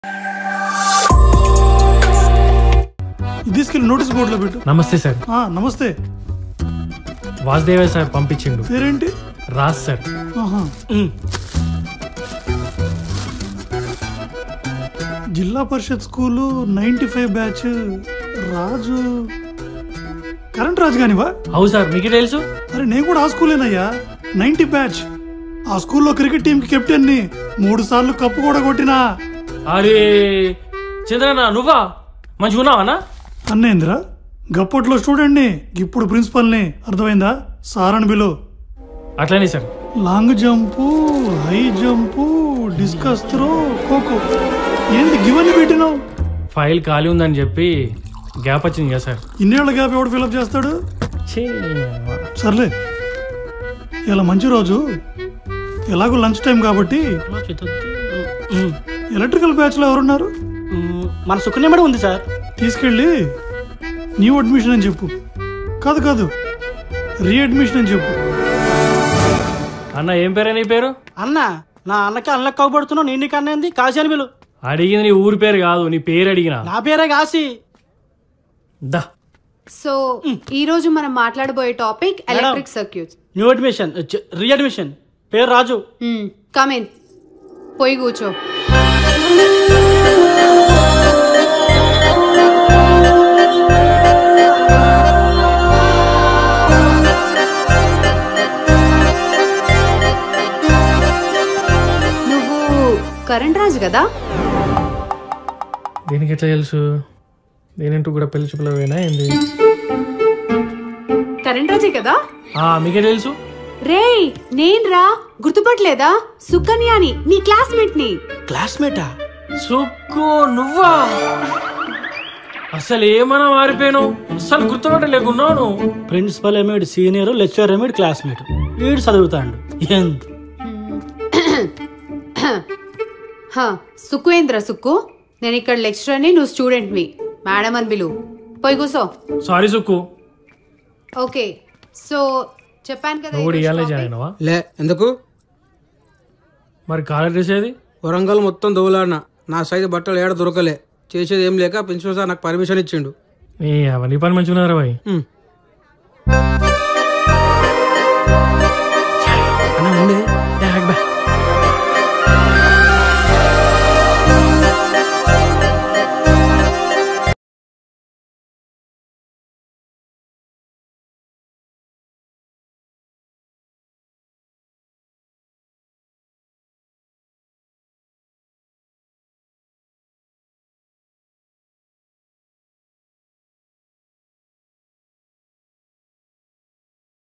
ఇది తీసుకెళ్ళి నోటీస్ బోర్డులో పెట్టు నమస్తే సార్ ఆ, నమస్తే వాసుదేవ సార్ పంపించిండు పేరేంటి రాజ్ సార్ ఆహా. Zilla parishad school ninety five batch Raju current Raju కానివా అవు సార్ మీకు తెలుసు అరే నేను కూడా ఆ స్కూలేనయ్యా నైన్టీ బ్యాచ్ ఆ స్కూల్లో క్రికెట్ టీంకి కెప్టెన్ ని మూడు సార్లు కప్పు కూడా కొట్టినా అరే చంద్రన్న నువ్వా మంచిగా ఉన్నావా అన్నేంద్రా గప్పట్లో స్టూడెంట్ ని ఇప్పుడు ప్రిన్సిపల్ ని అర్థమైందా సార్ అని బిలో అట్లనే sir long jump high jump discus throw kho kho ఏంది గివన్నీ పెట్టినావు ఫైల్ ఖాళీ ఉందని చెప్పి గ్యాప్ వచ్చింది కదా సార్ ఇన్నేళ్ల గ్యాప్ ఎవడు ఫిలప్ చేస్తాడు ఛీ, సర్లే ఇలా మంచి రోజు ఎలాగో లంచ్ టైం కాబట్టి మ్మ్. ఎలక్ట్రికల్ బ్యాచ్ లో ఎవరున్నారు మ్మ్. మన సుకన్య మేడం ఉంది సార్ తీసుకెళ్ళి న్యూ అడ్మిషన్ అని చెప్పు కాదు కాదు రీఅడ్మిషన్ అని చెప్పు అన్న ఏం పేరే నీ పేరు అన్న నా అన్నకి అన్నకి కవ్వబడుతున్నావు నేను నీకు అన్నది కాశీ అని పిలు అడిగింది నీ ఊరి పేరు కాదు నీ పేరు అడిగిన నా పేరే కాశీ దా సో ఈ రోజు మనం మాట్లాడబోయే topic electric circuits new admission చి- రీ అడ్మిషన్ పేరు రాజు కమ్ ఇన్ పోయి కూర్చో నువ్వు కరెంట్ రాజు కదా దీనికి ఎట్లా తెలుసు దేనింటూ కూడా పెళ్లి చూపులవేనా ఏంది కరెంట్ రాజే కదా ఆ మీకే తెలుసు రేయ్ నేను రా గుర్తుపట్టలేదా సుకన్యాని నీ క్లాస్మేట్ ని క్లాస్మేటా సుక్కు నువ్వా అసలు ఏమన్నా మారిపోయాను అసలు గుర్తుపట్టలేకున్నావు నువ్వు ప్రిన్సిపల్ ఏమేడు సీనియర్ లెక్చరర్ ఏమేడు క్లాస్మేట్ వీడు చదువుతాడు ఎంత హ, సుక్కువేంద్ర సుక్కు నేను ఇక్కడ లెక్చరర్ని నువ్వు స్టూడెంట్వి మేడం అని పిలువు పోయి కూర్చో సారీ సుక్కు ఓకే సో చెప్పాను కదా నువ్వు కూడా ఈరోజు ఇవ్వాలే topic. జాయిన్ అయినావా లే ఎందుకు మరి కాలేజ్ డ్రెస్ ఏది వరంగల్ మొత్తం దోలాడిన నా సైజు బట్టలు ఏడ దొరకలే చేసేది ఏం లేక ప్రిన్సిపల్ సార్ నాకు పర్మిషన్ ఇచ్చిండు ఏ అవన్నీ పని మంచిగా ఉన్నారా బాయ్ ఉమ్.